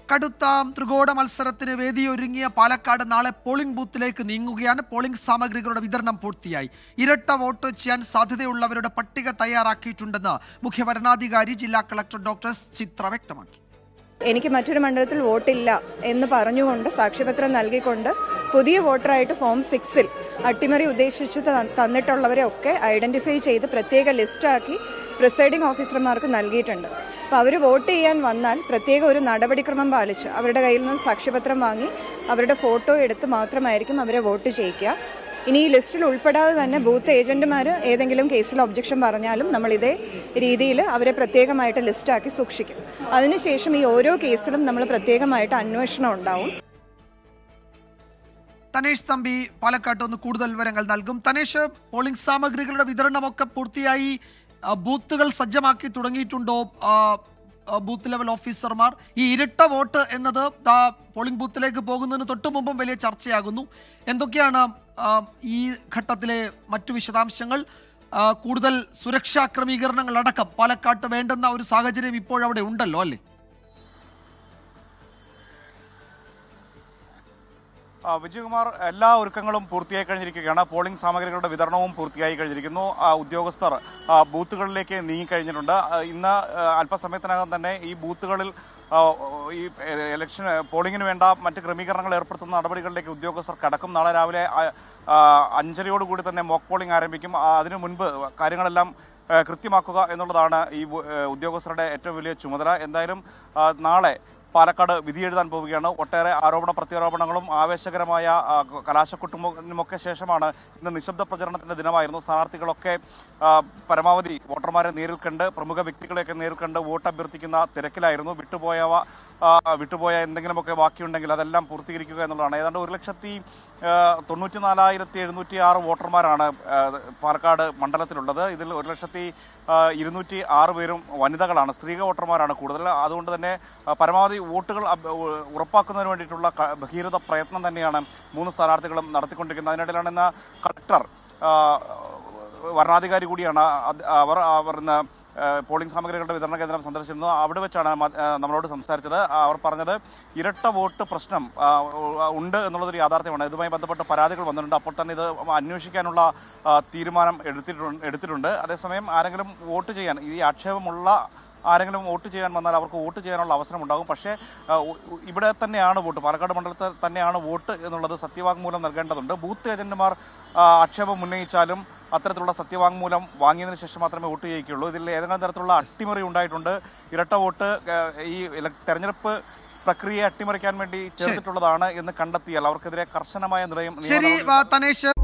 കടുത്ത ത്രികോണ മത്സരത്തിന് വേദിയൊരുങ്ങിയ പാലക്കാട് നാളെ പോളിംഗ് ബൂത്തിലേക്ക് നീങ്ങുകയാണ് പോളിംഗ് സാമഗ്രികളുടെ വിതരണം പൂർത്തിയായി ഇരട്ട വോട്ട് ചെയ്യാൻ സാധ്യതയുള്ളവരുടെ പട്ടിക തയ്യാറാക്കിയിട്ടുണ്ടെന്ന് മുഖ്യ വരണാധികാരി ജില്ലാ കളക്ടർ ഡോക്ടർ എസ് ചിത്ര വ്യക്തമാക്കി എനിക്ക് മറ്റൊരു മണ്ഡലത്തിൽ വോട്ടില്ല എന്ന് പറഞ്ഞുകൊണ്ട് സാക്ഷ്യപത്രം നൽകിക്കൊണ്ട് പുതിയ വോട്ടറായിട്ട് ഫോം സിക്സിൽ അട്ടിമറി ഉദ്ദേശിച്ച് ത- തന്നിട്ടുള്ളവരെ ഒക്കെ ഐഡന്റിഫൈ ചെയ്ത് പ്രത്യേക ലിസ്റ്റാക്കി പ്രിസൈഡിംഗ് ഓഫീസർമാർക്ക് നൽകിയിട്ടുണ്ട് അപ്പോൾ അവർ വോട്ട് ചെയ്യാൻ വന്നാൽ പ്രത്യേക ഒരു നടപടിക്രമം പാലിച്ച് അവരുടെ കയ്യിൽ നിന്ന് സാക്ഷ്യപത്രം വാങ്ങി അവരുടെ ഫോട്ടോ എടുത്ത് മാത്രമായിരിക്കും അവരെ വോട്ട് ചെയ്യിക്കുക ഇനി ഈ ലിസ്റ്റിൽ ഉൾപ്പെടാതെ തന്നെ ബൂത്ത് ഏജന്റുമാർ ഏതെങ്കിലും കേസിൽ ഒബ്ജക്ഷൻ പറഞ്ഞാലും നമ്മൾ ഇതേ രീതിയിൽ അവരെ പ്രത്യേകമായിട്ട് ലിസ്റ്റാക്കി സൂക്ഷിക്കും അതിനുശേഷം ഈ ഓരോ കേസിലും നമ്മൾ പ്രത്യേകമായിട്ട് അന്വേഷണം ഉണ്ടാവും തനേഷ് തമ്പി പാലക്കാട്ട് ഒന്ന് കൂടുതൽ വിവരങ്ങൾ നൽകും തനേഷ് പോളിംഗ് സാമഗ്രികളുടെ വിതരണമൊക്കെ പൂർത്തിയായി ആ, ബൂത്തുകൾ സജ്ജമാക്കി തുടങ്ങിയിട്ടുണ്ടോ ആ, ആ, ബൂത്ത് ലെവൽ ഓഫീസർമാർ ഈ ഇരട്ട വോട്ട് എന്നത് ദാ പോളിംഗ് ബൂത്തിലേക്ക് പോകുന്നതിന് തൊട്ടു മുമ്പും വലിയ ചർച്ചയാകുന്നു എന്തൊക്കെയാണ് ആ, ഈ ഘട്ടത്തിലെ മറ്റു വിശദാംശങ്ങൾ ആ, കൂടുതൽ സുരക്ഷാ ക്രമീകരണങ്ങൾ അടക്കം പാലക്കാട്ട് വേണ്ടുന്ന ഒരു സാഹചര്യം ഇപ്പോഴവിടെ ഉണ്ടല്ലോ അല്ലേ ആ, വിജയകുമാർ എല്ലാ ഒരുക്കങ്ങളും പൂർത്തിയായി കഴിഞ്ഞിരിക്കുകയാണ് പോളിംഗ് സാമഗ്രികളുടെ വിതരണവും പൂർത്തിയായി കഴിഞ്ഞിരിക്കുന്നു ആ, ഉദ്യോഗസ്ഥർ ആ, ബൂത്തുകളിലേക്ക് നീങ്ങിക്കഴിഞ്ഞിട്ടുണ്ട് ആ, ഇന്ന് ആ, അല്പസമയത്തിനകം തന്നെ ഈ ബൂത്തുകളിൽ ആ, ഈ ഇലക്ഷൻ പോളിംഗിന് വേണ്ട മറ്റ് ക്രമീകരണങ്ങൾ ഏർപ്പെടുത്തുന്ന നടപടികളിലേക്ക് ഉദ്യോഗസ്ഥർ കടക്കും നാളെ രാവിലെ ആ, ആ, അഞ്ചരയോടുകൂടി തന്നെ മോക്ക് പോളിംഗ് ആരംഭിക്കും ആ, അതിനു മുൻപ് കാര്യങ്ങളെല്ലാം ആ, കൃത്യമാക്കുക എന്നുള്ളതാണ് ഈ ബു- ഏ, ഉദ്യോഗസ്ഥരുടെ ഏറ്റവും വലിയ ചുമതല എന്തായാലും ആ, നാളെ പാലക്കാട് വിധി എഴുതാൻ പോവുകയാണ് ഒട്ടേറെ ആരോപണ പ്രത്യാരോപണങ്ങളും ആവേശകരമായ ആ, കലാശക്കുട്ടുമൊക്കെ ശേഷമാണ് ഇന്ന് നിശബ്ദ പ്രചരണത്തിന്റെ ദിനമായിരുന്നു സ്ഥാനാർത്ഥികളൊക്കെ ആ, പരമാവധി വോട്ടർമാരെ നേരിൽ കണ്ട് പ്രമുഖ വ്യക്തികളെയൊക്കെ നേരിൽ കണ്ട് വോട്ട് അഭ്യർത്ഥിക്കുന്ന തിരക്കിലായിരുന്നു വിട്ടുപോയവ ആ, വിട്ടുപോയ എന്തെങ്കിലുമൊക്കെ ബാക്കിയുണ്ടെങ്കിൽ അതെല്ലാം പൂർത്തീകരിക്കുക എന്നുള്ളതാണ് ഏതാണ്ട് ഒരു ലക്ഷത്തി ആ, തൊണ്ണൂറ്റി നാലായിരത്തി എഴുന്നൂറ്റി ആറ് വോട്ടർമാരാണ് ആ, പാലക്കാട് മണ്ഡലത്തിലുള്ളത് ഇതിൽ ഒരു ലക്ഷത്തി ആ, ഇരുന്നൂറ്റി ആറ് പേരും വനിതകളാണ് സ്ത്രീക വോട്ടർമാരാണ് കൂടുതൽ അതുകൊണ്ട് തന്നെ ആ, പരമാവധി വോട്ടുകൾ അബ്- ഉ- ഉറപ്പാക്കുന്നതിന് വേണ്ടിയിട്ടുള്ള ക- ഭഗീരഥ പ്രയത്നം തന്നെയാണ് മൂന്ന് സ്ഥാനാർത്ഥികളും നടത്തിക്കൊണ്ടിരിക്കുന്നത് അതിനിടയിലാണ് ഇന്ന് കളക്ടർ ആ, വരണാധികാരി കൂടിയാണ് അത് അവർ അവർ ഇന്ന് ആ, പോളിംഗ് സാമഗ്രികളുടെ വിതരണ കേന്ദ്രം സന്ദർശിച്ചിരുന്നു അവിടെ വെച്ചാണ് മ- ആ, നമ്മളോട് സംസാരിച്ചത് ആ, അവർ പറഞ്ഞത് ഇരട്ട വോട്ട് പ്രശ്നം ആ, ഉ- ഉണ്ട് എന്നുള്ളതൊരു യാഥാർത്ഥ്യമാണ് ഇതുമായി ബന്ധപ്പെട്ട് പരാതികൾ വന്നിട്ടുണ്ട് അപ്പോൾ തന്നെ ഇത് അന്വേഷിക്കാനുള്ള ആ, തീരുമാനം എടുത്തിട്ടുണ്ട് എടുത്തിട്ടുണ്ട് അതേസമയം ആരെങ്കിലും വോട്ട് ചെയ്യാൻ ഈ ആക്ഷേപമുള്ള ആരെങ്കിലും വോട്ട് ചെയ്യാൻ വന്നാൽ അവർക്ക് വോട്ട് ചെയ്യാനുള്ള അവസരം ഉണ്ടാകും പക്ഷേ ആ, ഉ- ഉ- ഇവിടെ തന്നെയാണ് വോട്ട് പാലക്കാട് മണ്ഡലത്തിൽ തന്നെയാണ് വോട്ട് എന്നുള്ളത് സത്യവാങ്മൂലം നൽകേണ്ടതുണ്ട് ബൂത്ത് ഏജന്റുമാർ ആ, ആക്ഷേപം ഉന്നയിച്ചാലും അത്തരത്തിലുള്ള സത്യവാങ്മൂലം വാങ്ങിയതിനു ശേഷം മാത്രമേ വോട്ട് ചെയ്യിക്കുള്ളൂ ഇതിൽ ഏതെങ്കിലും തരത്തിലുള്ള അട്ടിമറി ഉണ്ടായിട്ടുണ്ട് ഇരട്ട വോട്ട് ആ, ഈ ഇല- തെരഞ്ഞെടുപ്പ് പ്രക്രിയയെ അട്ടിമറിക്കാൻ വേണ്ടി ചേർത്തിട്ടുള്ളതാണ് എന്ന് കണ്ടെത്തിയാൽ അവർക്കെതിരെ കർശനമായ നിലയം ശരി നിയമ നടപടി ആ, തനേഷ്